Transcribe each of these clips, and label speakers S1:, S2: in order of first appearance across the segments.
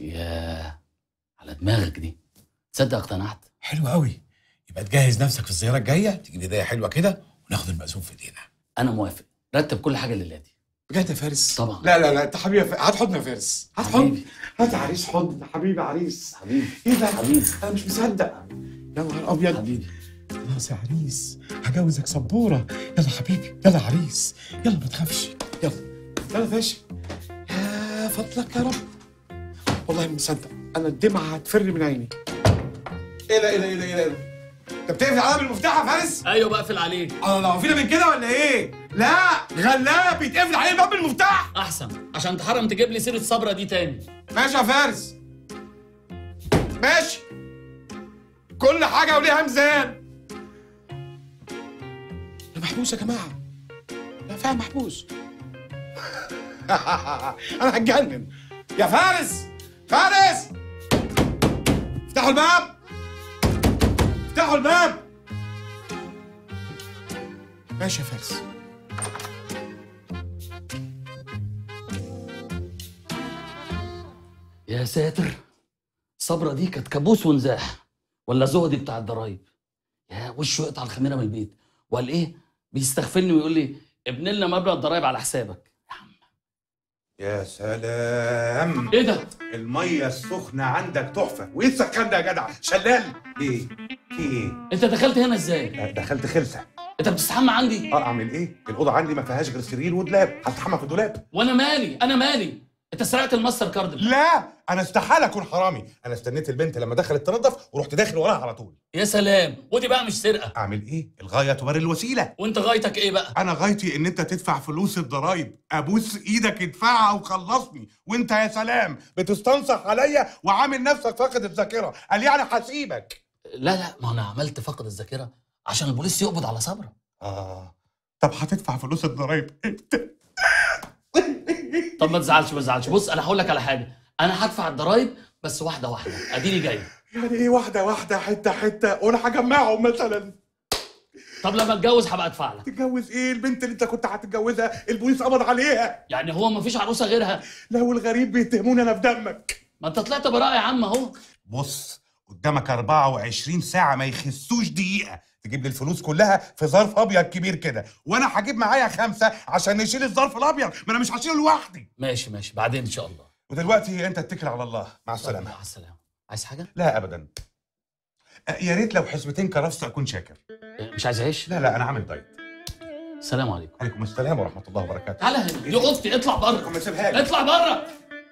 S1: ياه على دماغك دي تصدق اقتنعت
S2: حلو قوي يبقى تجهز نفسك في الزياره الجايه تيجي لي هديه حلوه كده وناخد المقسوم في ايدينا
S1: انا موافق رتب كل حاجه للادي
S2: بجد يا فارس
S1: طبعا
S2: لا لا لا انت حبيبي يا فارس. هات حضن يا فارس هات حضن
S1: حبيبي
S2: هات عريس حضن يا حبيبي عريس
S1: حبيبي
S2: ايه ده
S1: حبيبي
S2: انا مش مصدق يا نهار ابيض
S1: حبيبي
S2: خلاص يا عريس هجوزك سبوره يلا حبيبي يلا عريس يلا ما تخافش يلا يلا يا باشا يا فضلك يا رب والله ما مصدق انا الدمعه هتفر من عيني ايه ده ايه ده ايه ده ايه ده انت بتقفل عليا بالمفتاح يا فارس؟
S1: ايوه بقفل عليك
S2: اه لو فينا من كده ولا ايه؟ لا غلاب بيتقفل عليه الباب بالمفتاح
S1: احسن عشان تحرم تجيب لي سيره صبرا دي تاني
S2: ماشي يا فارس ماشي كل حاجة وليها ميزان أنا محبوس يا جماعة أنا فعلا محبوس أنا هتجنن يا فارس فارس افتحوا الباب افتحوا الباب ماشي يا فارس
S1: يا ساتر صبرا دي كانت كابوس ونزاح ولا زهدي بتاع الضرايب يا وشه يقطع الخميره من البيت وقال ايه بيستغفلني ويقول لي ابن لنا مبلغ الضرايب على حسابك يا عم
S3: يا سلام
S1: ايه ده
S3: المية السخنة عندك تحفة وايه السخان ده يا جدع شلال ايه في ايه
S1: انت دخلت هنا ازاي
S3: آه، دخلت خلسة
S1: انت بتستحمى عندي
S3: اه اعمل ايه الأوضة عندي ما فيهاش غير سرير ودولاب هستحمى في الدولاب
S1: وانا مالي انا مالي انت سرقت الماستر كارد
S3: لا انا استحالة اكون حرامي انا استنيت البنت لما دخلت تنظف ورحت داخل وراها على طول
S1: يا سلام ودي بقى مش سرقه
S3: اعمل ايه الغاية تبرر الوسيلة
S1: وانت غايتك ايه بقى
S3: انا غايتي ان انت تدفع فلوس الضرايب ابوس ايدك ادفعها وخلصني وانت يا سلام بتستنصح عليا وعامل نفسك فاقد الذاكرة قال يعني هسيبك
S1: لا لا ما انا عملت فقد الذاكره عشان البوليس يقبض على صبرا
S3: اه طب هتدفع فلوس الضرايب امتى
S1: طب ما تزعلش ما تزعلش بص انا هقول لك على حاجه انا هدفع الضرايب بس واحده واحده اديني جاي
S3: يعني ايه واحدة واحدة حتة حتة وانا هجمعهم مثلا
S1: طب لما اتجوز هبقى ادفع لك
S3: تتجوز ايه البنت اللي انت كنت هتتجوزها البوليس قبض عليها
S1: يعني هو ما فيش عروسه غيرها
S3: لو الغريب بيتهموني انا في دمك
S1: ما انت طلعت براءه يا عم اهو
S3: بص قدامك 24 ساعة ما يخسوش دقيقة تجيب لي الفلوس كلها في ظرف ابيض كبير كده وانا هجيب معايا خمسة عشان نشيل الظرف الابيض ما انا مش هشيله لوحدي
S1: ماشي ماشي بعدين ان شاء الله
S3: ودلوقتي انت اتكل على الله مع السلامة
S1: مع السلامه عايز حاجه
S3: لا ابدا أه، يا ريت لو حسبتين كرفس اكون شاكر
S1: إيه، مش عايز اعيش
S3: لا لا انا عامل دايت
S1: السلام عليكم
S3: عليكم السلام ورحمة الله وبركاته
S1: تعالى هنا دي اوضتي اطلع بره
S3: ما سيبها لي
S1: اطلع بره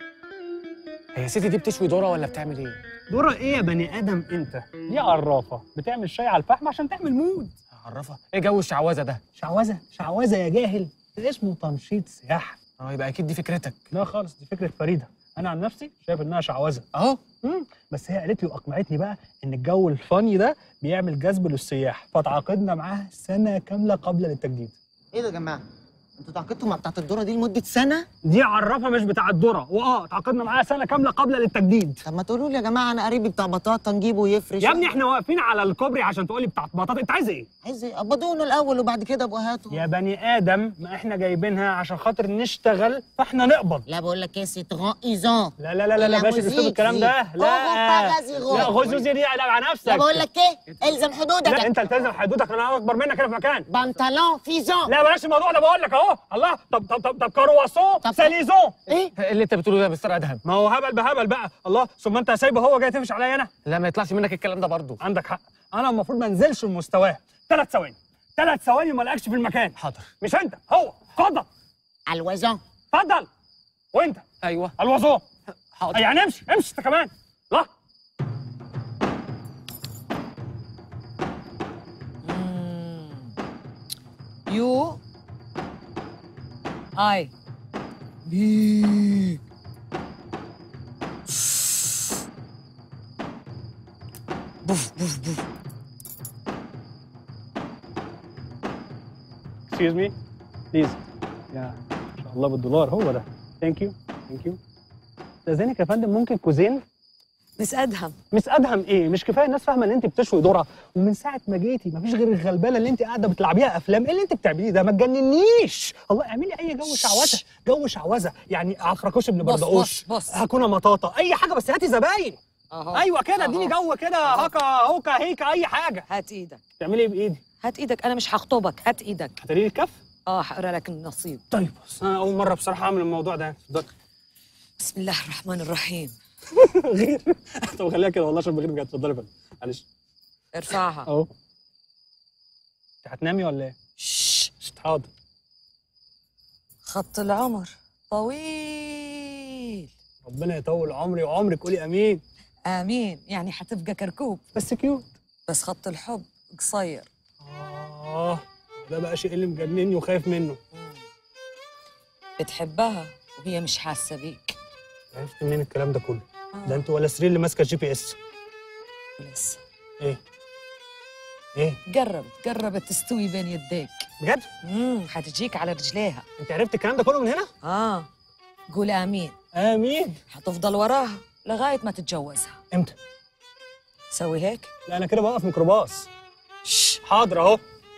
S4: هي ستي دي بتشوي ذره ولا بتعمل ايه؟
S5: دورة ايه يا بني ادم انت دي عرافه بتعمل شاي على الفحم عشان تعمل مود
S4: عرفها ايه جو الشعوذه ده؟
S5: شعوذه شعوذه يا جاهل ده اسمه تنشيط سياحه
S4: اه يبقى اكيد دي فكرتك
S5: لا خالص دي فكره فريده انا عن نفسي شايف انها شعوذه
S4: اهو
S5: مم. بس هي قالت لي واقنعتني بقى ان الجو الفاني ده بيعمل جذب للسياح فتعاقدنا معاها سنه كامله قبل التجديد
S6: ايه ده يا جماعه انتوا تعاقدتوا مع بتاعت الدوره دي لمده سنه
S5: دي عرافه مش بتاع الذره واه تعاقدنا معاها سنه كامله قبل التجديد
S6: طب ما تقولوا لي يا جماعه انا قريبي بتاع بطاطا نجيبه يفرش
S5: يا ابني احنا واقفين على الكوبري عشان تقولي بتاعت بطاطا انت عايز ايه
S6: عايز ايه قبضونا الاول وبعد كده ابقوا هاتوا
S5: يا بني ادم ما احنا جايبينها عشان خاطر نشتغل فاحنا نقبض
S6: لا بقول لك ايه سي تغايزون
S5: لا لا لا لا, لا
S6: لا
S5: باشا
S6: موزيك
S5: اسلوب الكلام ده
S6: زي.
S5: لا
S6: أوه، بابا زي غو.
S5: لا غزوزي دي على نفسك
S6: لا بقول لك ايه الزم حدودك
S5: لا انت التزم حدودك انا اكبر منك هنا في مكان
S6: بنطلون فيزون
S5: لا بلاش الموضوع ده بقول لك اهو الله طب طب طب طب كرواسون
S6: طب-
S5: ساليزون
S6: ايه
S4: ايه اللي انت بتقوله ده مستر ادهم؟
S5: ما هو هبل بهبل بقى الله ثم انت سايبه هو جاي تفش عليا انا
S4: لا ما يطلعش منك الكلام ده برضه
S5: عندك حق انا المفروض ما انزلش لمستواه ثلاث ثواني ثلاث ثواني وما الاقيش في المكان
S4: حاضر
S5: مش انت هو اتفضل
S6: الوزون
S5: اتفضل وانت
S4: ايوه
S5: الوزون
S4: حاضر
S5: يعني امشي امشي انت كمان لا
S7: يو اي
S6: بوف بوف بوف
S5: excuse me please يا ما شاء الله بالدولار هو ده ثانك يو ثانك يو استاذنك يا فندم ممكن كوزين
S7: مس ادهم
S5: مش ادهم ايه مش كفايه الناس فاهمه ان انت بتشوي ذره ومن ساعه ما جيتي مفيش غير الغلبانه اللي انت قاعده بتلعبيها افلام ايه اللي انت بتعمليه ده ما تجننيش الله اعملي اي جو شعوذه جو شعوذه يعني عفركوش ابن
S7: بص
S5: بردقوش
S7: بص بص
S5: هكون مطاطا اي حاجه بس هاتي زباين
S7: اهو
S5: ايوه كده اديني
S7: أهو.
S5: جو كده
S7: أهو.
S5: هكا هوكا هيكا اي حاجه
S7: هات ايدك
S5: تعملي ايه بايدي
S7: هات ايدك انا مش هخطبك هات ايدك
S5: هتريني الكف
S7: اه هقرا لك النصيب
S5: طيب بص انا اول مره بصراحه اعمل الموضوع ده اتفضل
S7: بسم الله الرحمن الرحيم
S5: غير طب خليها كده والله عشان بغير بجد اتفضلي يا فندم معلش
S7: ارفعها
S5: اهو انت هتنامي ولا ايه؟
S7: شش.
S5: شت، حاضر
S7: خط العمر طويل
S5: ربنا يطول عمري وعمرك قولي امين
S7: امين يعني هتبقى كركوب
S5: بس كيوت
S7: بس خط الحب قصير
S5: اه ده بقى شيء اللي مجنني وخايف منه
S7: مم. بتحبها وهي مش حاسه بيك
S5: عرفت منين الكلام ده كله
S7: آه.
S5: ده انت ولا سرير اللي ماسكه الجي بي اس
S7: لسه
S5: ايه ايه
S7: قربت قربت تستوي بين يديك
S5: بجد
S7: امم هتجيك على رجليها
S5: انت عرفت الكلام ده كله من هنا
S7: اه قول امين
S5: امين
S7: هتفضل وراها لغايه ما تتجوزها
S5: امتى
S7: سوي هيك
S5: لا انا كده بوقف ميكروباص
S7: شش.
S5: حاضر اهو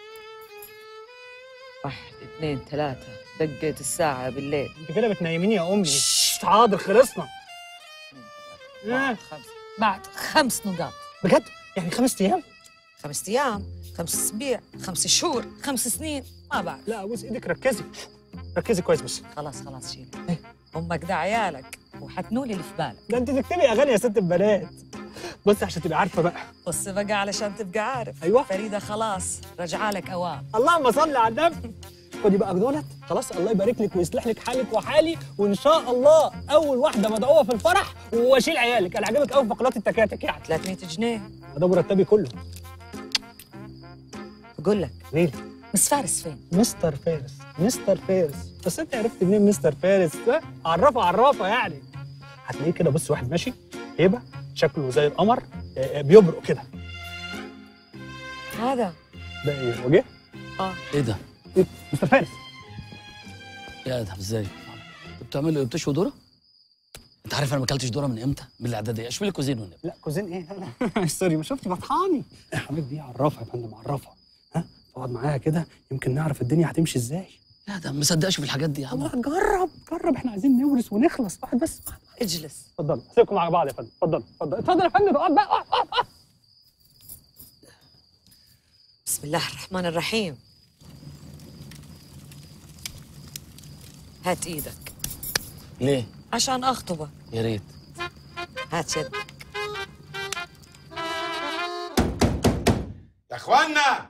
S7: واحد اثنين ثلاثة دقت الساعة بالليل
S5: انت كده بتنيميني يا امي
S7: شش.
S5: حاضر خلصنا
S7: اثنين، ثلاثة، بعد خمس بعد خمس نقاط
S5: بجد يعني خمس ايام
S7: خمس أيام خمس أسابيع خمس شهور خمس سنين ما بعرف
S5: لا ابوس ايدك ركزي ركزي كويس بس
S7: خلاص خلاص شيل
S5: إيه؟
S7: أمك ده عيالك وحتنولي اللي في بالك
S5: ده انت تكتبي اغاني يا ست البنات بصي عشان تبقي عارفه بقى
S7: بص بقى علشان تبقى عارف
S5: أيوة.
S7: فريدة خلاص رجعالك أوام
S5: اللهم صل على النبي خدي بقى دولت خلاص الله يبارك لك ويصلح لك حالك وحالي وان شاء الله اول واحده مدعوه في الفرح واشيل عيالك انا عجبك قوي فقرات التكاتك يعني
S7: 300 جنيه
S5: ده مرتبي كله
S7: بقول لك
S5: ليه
S7: مس فارس فين؟
S5: مستر فارس مستر فارس بس انت عرفت منين مستر فارس ها؟ عرفه عرفه يعني هتلاقيه كده بص واحد ماشي هيبه شكله زي القمر آه، آه، بيبرق كده
S7: هذا
S5: ده ايه وجه
S7: اه
S1: ايه ده؟
S5: إيه؟ مستر فارس
S1: يا ادهم ازاي؟ انت بتعمل ايه؟ بتشوي ذره؟ انت عارف انا ما اكلتش ذره من امتى؟ من الاعداديه اشوي لي كوزين والنبي
S5: لا كوزين ايه لا لا سوري ما شفتي بطحاني يا حبيبي دي عرفها يا فندم عرفها ها اقعد معاها كده يمكن نعرف الدنيا هتمشي ازاي
S1: لا ده ما مصدقش في الحاجات دي يا عم
S5: الله جرب جرب احنا عايزين نورث ونخلص واحد بس واحد.
S7: اجلس
S5: اتفضل سيبكم مع بعض يا فندم اتفضل اتفضل اتفضل يا فندم اقعد بقى اقعد اقعد اقعد.
S7: بسم الله الرحمن الرحيم هات ايدك
S1: ليه؟
S7: عشان اخطبك
S1: يا ريت
S7: هات يدك
S3: يا اخوانا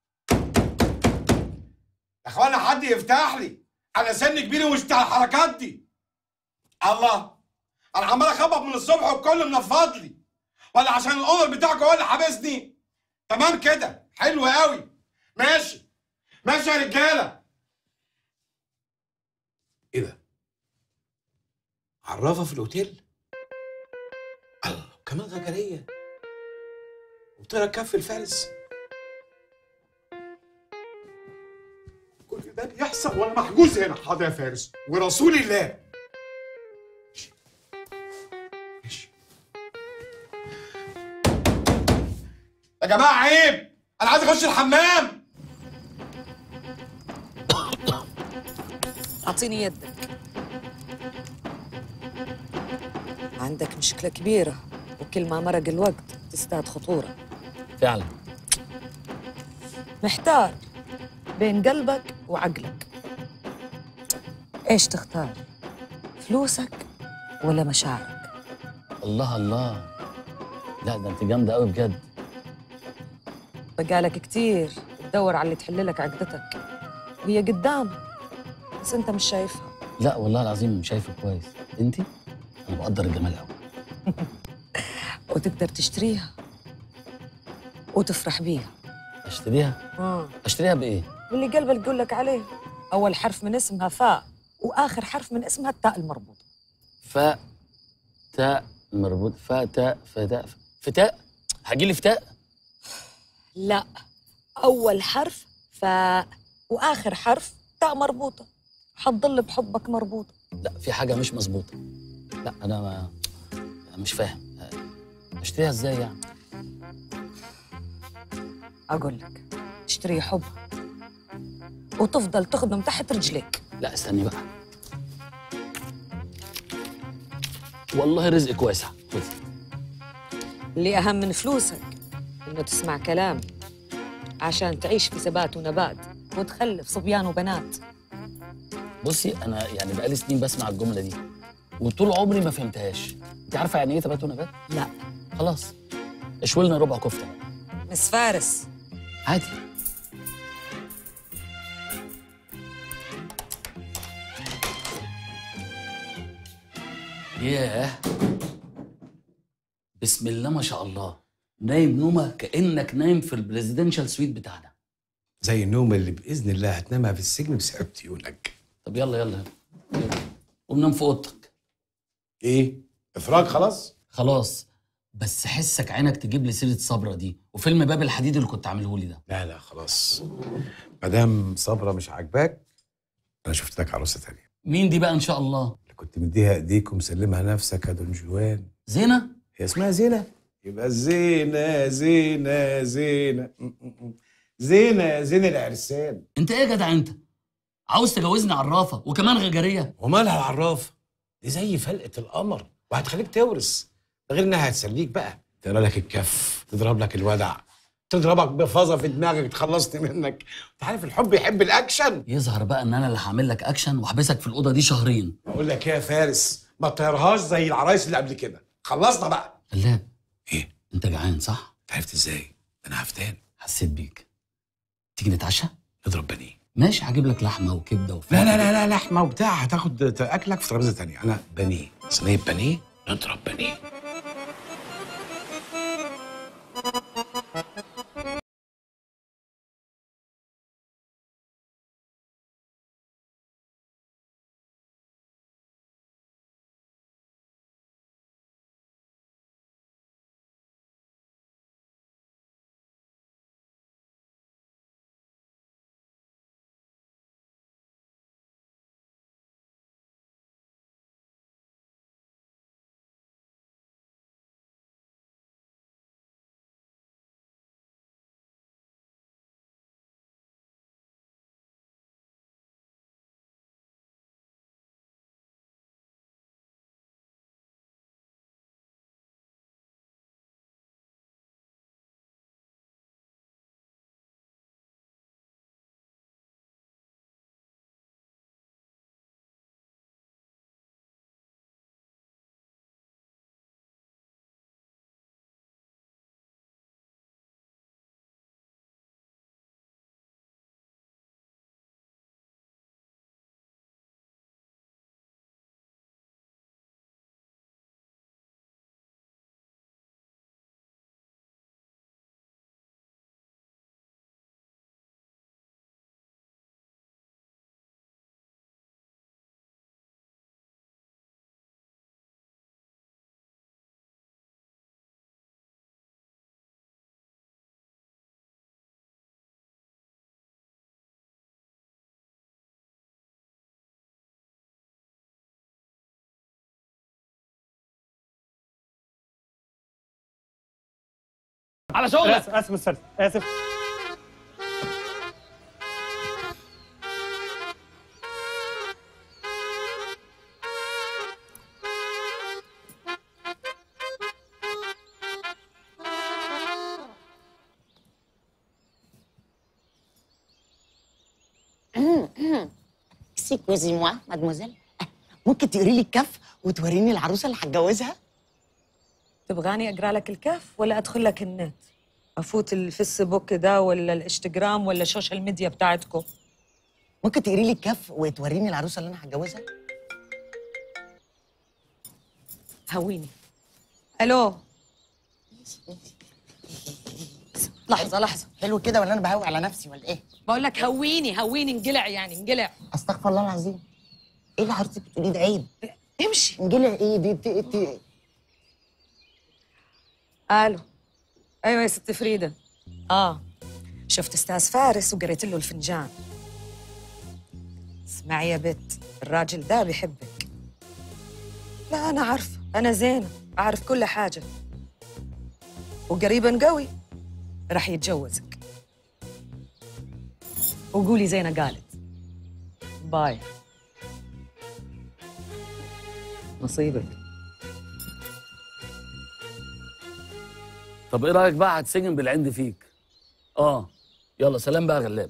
S3: يا اخوانا حد يفتح لي انا سن كبير ومش بتاع الحركات دي الله انا عمال اخبط من الصبح والكل منفض لي ولا عشان الاونر بتاعكم هو اللي حابسني تمام كده حلو قوي ماشي ماشي يا رجاله ايه ده عرافه في الاوتيل الله كمان غجريه وطلع كف الفارس كل ده بيحصل وانا محجوز هنا حاضر يا فارس ورسول الله ماشي. ماشي. يا جماعه عيب انا عايز اخش الحمام
S7: اعطيني يدك عندك مشكلة كبيرة وكل ما مرق الوقت تزداد خطورة
S1: فعلا
S7: محتار بين قلبك وعقلك ايش تختار فلوسك ولا مشاعرك
S1: الله الله لا ده انت جامده قوي بجد
S7: بقالك كتير تدور على اللي تحل لك عقدتك وهي قدامك بس انت مش شايفها
S1: لا والله العظيم شايفه كويس انت انا بقدر الجمال قوي
S7: وتقدر تشتريها وتفرح بيها
S1: اشتريها
S7: آه.
S1: اشتريها بايه
S7: واللي قلبك يقول لك عليه اول حرف من اسمها فاء واخر حرف من اسمها التاء المربوطه
S1: فاء تاء مربوط فاء تاء فتاء فتاء هجي لي فتاء
S7: لا اول حرف فاء واخر حرف تاء مربوطه حتضل بحبك مربوطه
S1: لا في حاجه مش مظبوطه لا انا ما مش فاهم اشتريها ازاي يعني
S7: اقول لك اشتري حب وتفضل تخدم تحت رجليك
S1: لا استني بقى والله رزقك واسع خذي
S7: اللي اهم من فلوسك انه تسمع كلامي عشان تعيش في ثبات ونبات وتخلف صبيان وبنات
S1: بصي انا يعني بقالي سنين بسمع الجمله دي وطول عمري ما فهمتهاش انت عارفه يعني ايه تبات ونبات
S7: لا
S1: خلاص اشوي لنا ربع كفته
S7: مس فارس
S1: عادي ياه بسم الله ما شاء الله نايم نومه كانك نايم في البريزيدنشال سويت بتاعنا
S3: زي النوم اللي باذن الله هتنامها في السجن بسبب عيونك
S1: طب يلا يلا يلا قوم نام في اوضتك
S3: ايه افراج خلاص
S1: خلاص بس حسك عينك تجيب لي سيره صبرا دي وفيلم باب الحديد اللي كنت عامله لي ده
S3: لا لا خلاص ما دام صبرا مش عاجباك انا شفت لك عروسه تانية
S1: مين دي بقى ان شاء الله
S3: اللي كنت مديها ايديك ومسلمها نفسك يا دون جوان
S1: زينه
S3: هي اسمها زينه يبقى زينه زينه زينه م- م- م. زينه زينه العرسان
S1: انت ايه يا جدع انت عاوز تجوزني عرافه وكمان غجريه
S3: ومالها العرافه دي زي فلقه القمر وهتخليك تورث ده غير انها هتسليك بقى تقرا لك الكف تضرب لك الودع تضربك بفازه في دماغك تخلصني منك انت عارف الحب يحب الاكشن
S1: يظهر بقى ان انا اللي هعمل لك اكشن واحبسك في الاوضه دي شهرين
S3: اقول لك ايه يا فارس ما تطيرهاش زي العرايس اللي قبل كده خلصنا بقى
S1: قلاب
S3: ايه
S1: انت جعان صح
S3: انت عرفت ازاي انا هفتان
S1: حسيت بيك تيجي نتعشى
S3: نضرب بنيه
S1: ماشي هجيب لك لحمه وكبده وفراخ
S3: لا لا لا لا لحمه وبتاع هتاخد اكلك في ترابيزه تانية انا بانيه صينيه بانيه نضرب بانيه
S1: على شغلك
S5: اسف اسف استاذ اسف
S6: اكسكوزي-moi مادموزيل ممكن تقري لي الكف وتوريني العروسه اللي هتجوزها
S7: تبغاني اقرا لك الكف ولا ادخل لك النت افوت الفيسبوك ده ولا الانستغرام ولا السوشيال ميديا بتاعتكم
S6: ممكن تقري لي الكف وتوريني العروسه اللي انا هتجوزها
S7: هويني الو لحظه لحظه
S6: حلو كده ولا انا بهوي على نفسي ولا ايه
S7: بقول لك هويني هويني انقلع يعني انقلع
S6: استغفر الله العظيم ايه اللي حضرتك بتقوليه ده عيب
S7: امشي
S6: انجلع ايه دي انت انت
S7: الو ايوه يا ست فريده اه شفت استاذ فارس وقريت له الفنجان اسمعي يا بت الراجل ده بيحبك لا انا عارفه انا زينه اعرف كل حاجه وقريبا قوي رح يتجوزك وقولي زينة قالت باي نصيبك
S1: طب ايه رايك بقى هتسجن بالعند فيك اه يلا سلام بقى يا غلاب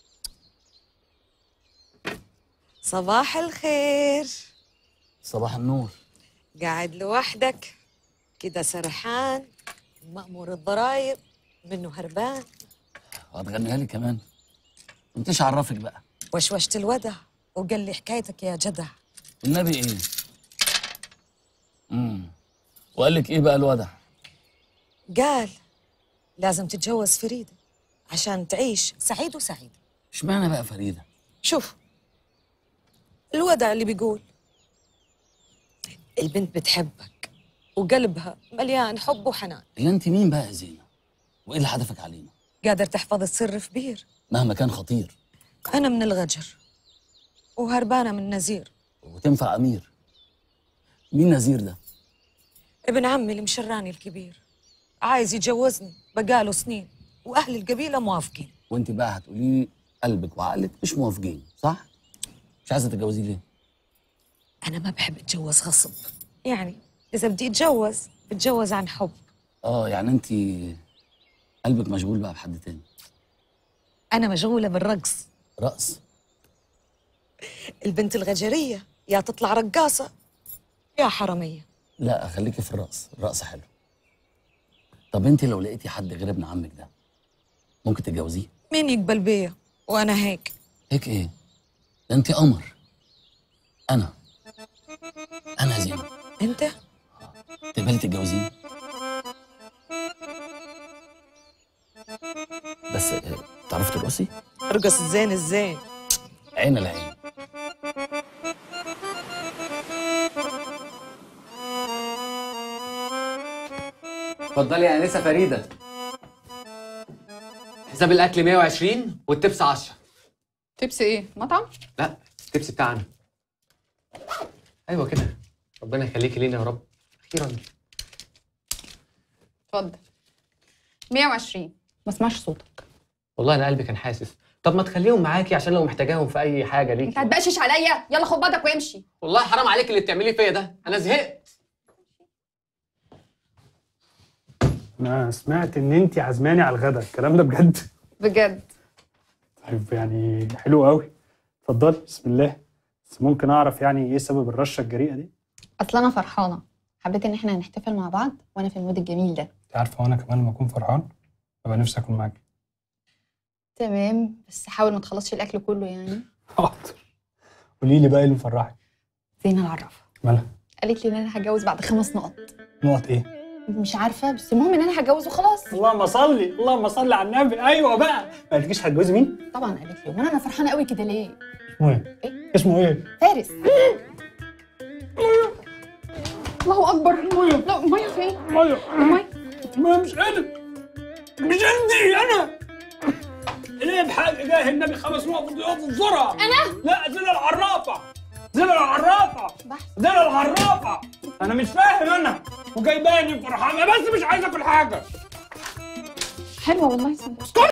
S7: صباح الخير
S1: صباح النور
S7: قاعد لوحدك كده سرحان مأمور الضرايب منه هربان
S1: وهتغنيها لي كمان انتش عرفك بقى
S7: وشوشت الودع وقال لي حكايتك يا جدع
S1: النبي ايه امم وقال لك ايه بقى الوضع
S7: قال لازم تتجوز فريدة عشان تعيش سعيد وسعيد
S1: اشمعنى بقى فريده
S7: شوف الودع اللي بيقول البنت بتحبك وقلبها مليان حب وحنان
S1: هي انت مين بقى يا زينه وايه اللي حدفك علينا
S7: قادر تحفظ السر في بير
S1: مهما كان خطير
S7: أنا من الغجر وهربانة من نزير
S1: وتنفع امير مين نذير ده
S7: ابن عمي المشراني الكبير عايز يتجوزني بقاله سنين وأهل القبيلة موافقين
S1: وانت بقى هتقولي لي قلبك وعقلك مش موافقين صح مش عايزه تتجوزيه ليه
S7: أنا ما بحب أتجوز غصب يعني إذا بدي أتجوز بتجوز عن حب
S1: اه يعني انت قلبك مشغول بقى بحد تاني
S7: أنا مشغولة بالرقص
S1: رقص
S7: البنت الغجرية يا تطلع رقاصة يا حرمية
S1: لا خليكي في الرقص الرقص حلو طب انت لو لقيتي حد غير ابن عمك ده ممكن تتجوزيه
S7: مين يقبل بيا وأنا هيك
S1: هيك ايه ده انت قمر انا انا زينة
S7: أنت
S1: تقبلي تتجوزيني بس آه، تعرفي ترقصي
S7: ارقص الزين الزين
S1: عين العين
S4: اتفضلي يا انسه فريده حساب الاكل 120 والتبس 10
S8: تبس ايه مطعم
S4: لا التبس بتاعنا ايوه كده ربنا يخليكي لينا يا رب اخيرا
S8: اتفضل 120 ما اسمعش صوتك
S4: والله انا قلبي كان حاسس طب ما تخليهم معاكي عشان لو محتاجاهم في اي حاجه
S8: انت
S4: ليكي
S8: هتبقشش عليا يلا خد بعضك وامشي
S4: والله حرام عليك اللي بتعمليه فيا ده انا زهقت
S5: انا سمعت ان انت عزماني على الغدا الكلام ده بجد
S8: بجد
S5: طيب يعني حلو قوي اتفضلي بسم الله بس ممكن اعرف يعني ايه سبب الرشه الجريئه دي
S9: اصل انا فرحانه حبيت ان احنا هنحتفل مع بعض وانا في المود الجميل ده
S5: انت عارفه وانا كمان لما اكون فرحان ببقى نفسي اكون معاكي
S9: تمام بس حاول ما تخلصش الاكل كله يعني
S5: حاضر قولي لي بقى ايه اللي مفرحك
S9: زينه العرافه
S5: مالها
S9: قالت لي ان انا هتجوز بعد خمس نقط
S5: نقط ايه
S9: مش عارفه بس المهم ان انا هتجوز وخلاص
S5: اللهم صلي اللهم صلي على النبي ايوه بقى ما قالتليش هتجوزي مين
S9: طبعا قالت لي وانا انا فرحانه قوي كده ليه
S5: اسمه ايه
S9: إيه؟
S5: اسمه ايه
S9: فارس
S8: الله اكبر لا ميه فين
S5: ميه
S8: ميه
S5: ما مش قادر مش عندي انا ليه بحق جاه النبي خمس نقط يقف بسرعه انا لا زين العرافه زين العرافه
S9: بحث
S5: زين العرافه انا مش فاهم انا وجايباني فرحانه بس مش عايز اكل حاجه
S8: حلوه والله صدق